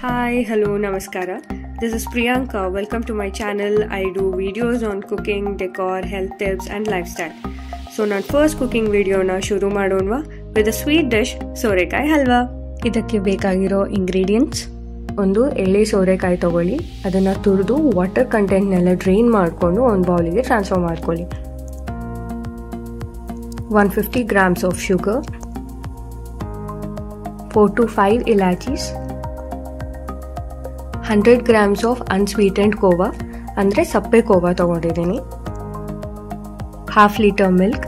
Hi, hello, namaskara. This is Priyanka. Welcome to my channel. I do videos on cooking, decor, health tips, and lifestyle. So ನಾನು first cooking ವಿಡಿಯೋನ ಶುರು ಮಾಡೋಣವಾ with a sweet dish ಸೋರೆಕಾಯಿ ಹಲ್ವಾ ಇದಕ್ಕೆ ಬೇಕಾಗಿರೋ ingredients ಒಂದು ಎಳೆ ಸೋರೆಕಾಯಿ ತಗೊಳ್ಳಿ ಅದನ್ನು ತುರಿದು ವಾಟರ್ ಕಂಟೆಂಟ್ನೆಲ್ಲ ಡ್ರೈನ್ ಮಾಡಿಕೊಂಡು ಒಂದು ಬೌಲಿಗೆ ಟ್ರಾನ್ಸ್ಫರ್ ಮಾಡ್ಕೊಳ್ಳಿ one fifty grams of sugar four to five elaichis hundred grams of unsweetened khoa ಅಂದರೆ ಸಪ್ಪೆ ಕೋವಾ ತೊಗೊಂಡಿದ್ದೀನಿ half litre milk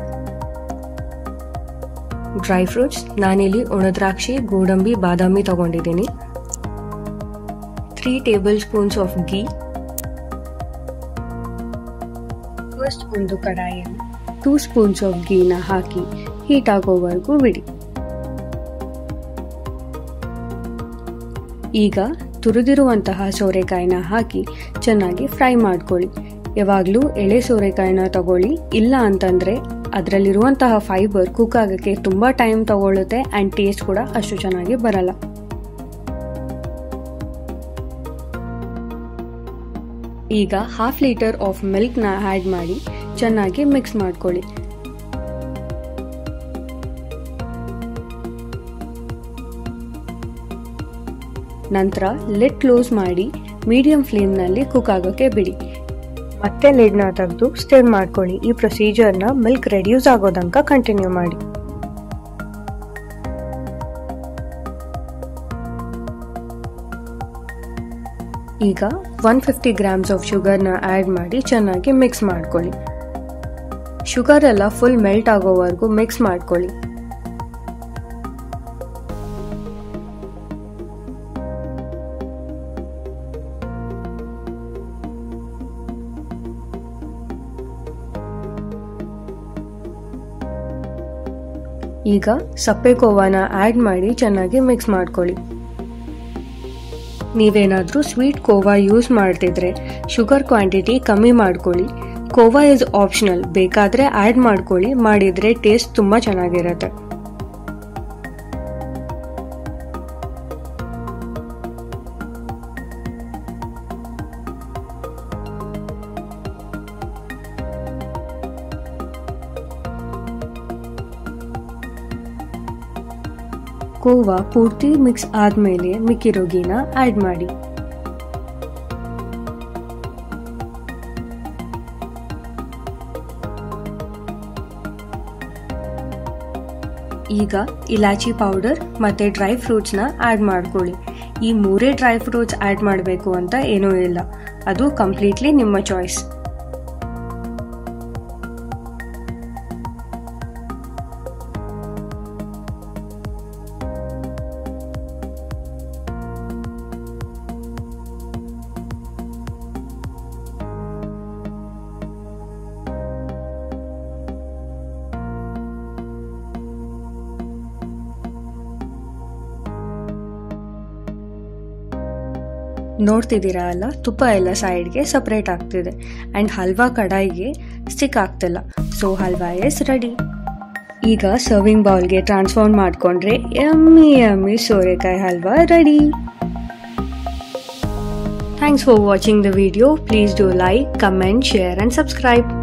dry fruits ನಾನಿಲ್ಲಿ ಒಣದ್ರಾಕ್ಷಿ ಗೋಡಂಬಿ ಬಾದಾಮಿ ತೊಗೊಂಡಿದ್ದೀನಿ three tablespoons of ghee first ಒಂದು ಕಡಾಯಿಯಲ್ಲಿ ಟೂ ಸ್ಪೂನ್ಸ್ ಆಫ್ ಗೀನ ಹಾಕಿ ಹೀಟ್ ಆಗೋವರೆಗೂ ಬಿಡಿ ಈಗ ತುರಿದಿರುವಂತಹ ಸೋರೆಕಾಯಿನ ಹಾಕಿ ಚೆನ್ನಾಗಿ ಫ್ರೈ ಮಾಡ್ಕೊಳ್ಳಿ ಯಾವಾಗಲೂ ಎಳೆ ಸೋರೆಕಾಯಿನ ತಗೊಳ್ಳಿ ಇಲ್ಲ ಅಂತಂದರೆ ಅದರಲ್ಲಿರುವಂತಹ ಫೈಬರ್ ಕುಕ್ ಆಗೋಕ್ಕೆ ತುಂಬ ಟೈಮ್ ತಗೊಳ್ಳುತ್ತೆ ಆ್ಯಂಡ್ ಟೇಸ್ಟ್ ಕೂಡ ಅಷ್ಟು ಚೆನ್ನಾಗಿ ಬರಲ್ಲ ಈಗ ಹಾಫ್ ಲೀಟರ್ ಆಫ್ ಮಿಲ್ಕ್ನ ಆ್ಯಡ್ ಮಾಡಿ ಚೆನ್ನಾಗಿ ಮಿಕ್ಸ್ ಮಾಡ್ಕೊಳ್ಳಿ ನಂತರ ಲಿಡ್ ಕ್ಲೋಸ್ ಮಾಡಿ ಮೀಡಿಯಂ ಫ್ಲೇಮ್ನಲ್ಲಿ ಕುಕ್ ಆಗೋಕ್ಕೆ ಬಿಡಿ ಮತ್ತೆ ಲಿಡ್ನ ತೆಗೆದು ಸ್ಟಿರ್ ಮಾಡ್ಕೊಳ್ಳಿ ಈ ಪ್ರೊಸೀಜರ್ನ ಮಿಲ್ಕ್ ರೆಡ್ಯೂಸ್ ಆಗೋದಂಕ ಕಂಟಿನ್ಯೂ ಮಾಡಿ ಈಗ ಒನ್ ಫಿಫ್ಟಿ ಗ್ರಾಮ್ಸ್ ಆಫ್ ಶುಗರ್ನ ಆ್ಯಡ್ ಮಾಡಿ ಚೆನ್ನಾಗಿ ಮಿಕ್ಸ್ ಮಾಡ್ಕೊಳ್ಳಿ ಶುಗರ್ ಎಲ್ಲ ಫುಲ್ ಮೆಲ್ಟ್ ಆಗೋವರೆಗೂ ಮಿಕ್ಸ್ ಮಾಡ್ಕೊಳ್ಳಿ ಈಗ ಸಪ್ಪೆ ಕೋವಾನ ಆ್ಯಡ್ ಮಾಡಿ ಚೆನ್ನಾಗಿ ಮಿಕ್ಸ್ ಮಾಡ್ಕೊಳ್ಳಿ ನೀವೇನಾದರೂ ಸ್ವೀಟ್ ಕೋವಾ ಯೂಸ್ ಮಾಡ್ತಿದ್ರೆ ಶುಗರ್ ಕ್ವಾಂಟಿಟಿ ಕಮ್ಮಿ ಮಾಡ್ಕೊಳ್ಳಿ ಕೋವಾ ಇಸ್ ಆಪ್ಷನಲ್ ಬೇಕಾದರೆ ಆ್ಯಡ್ ಮಾಡ್ಕೊಳ್ಳಿ ಮಾಡಿದರೆ ಟೇಸ್ಟ್ ತುಂಬ ಚೆನ್ನಾಗಿರುತ್ತೆ ಕೋವಾ ಪೂರ್ತಿ ಮಿಕ್ಸ್ ಆದಮೇಲೆ ಮಿಕ್ಕಿರೋ ಗೀನ ಆ್ಯಡ್ ಮಾಡಿ ಈಗ ಇಲಾಚಿ ಪೌಡರ್ ಮತ್ತು ಡ್ರೈ ಫ್ರೂಟ್ಸ್ನ ಆ್ಯಡ್ ಮಾಡ್ಕೊಳ್ಳಿ ಈ ಮೂರೇ ಡ್ರೈ ಫ್ರೂಟ್ಸ್ ಆ್ಯಡ್ ಮಾಡಬೇಕು ಅಂತ ಏನೂ ಇಲ್ಲ ಅದು ಕಂಪ್ಲೀಟ್ಲಿ ನಿಮ್ಮ ಚಾಯ್ಸ್ ನೋಡ್ತಿದ್ದೀರಾ ಅಲ್ಲ ತುಪ್ಪ ಎಲ್ಲ ಸೈಡ್ಗೆ ಸಪ್ರೇಟ್ ಆಗ್ತಿದೆ ಆ್ಯಂಡ್ ಹಲ್ವಾ ಕಡಾಯಿಗೆ ಸ್ಟಿಕ್ ಆಗ್ತಿಲ್ಲ ಸೊ ಹಲ್ವಾ ಇಸ್ ರೆಡಿ ಈಗ ಸರ್ವಿಂಗ್ ಬೌಲ್ಗೆ ಟ್ರಾನ್ಸ್ಫಾರ್ಮ್ ಮಾಡಿಕೊಂಡ್ರೆ ಎಮ್ಮಿ ಎಮ್ಮಿ ಸೋರೆಕಾಯಿ halwa ready thanks for watching the video please do like comment share and subscribe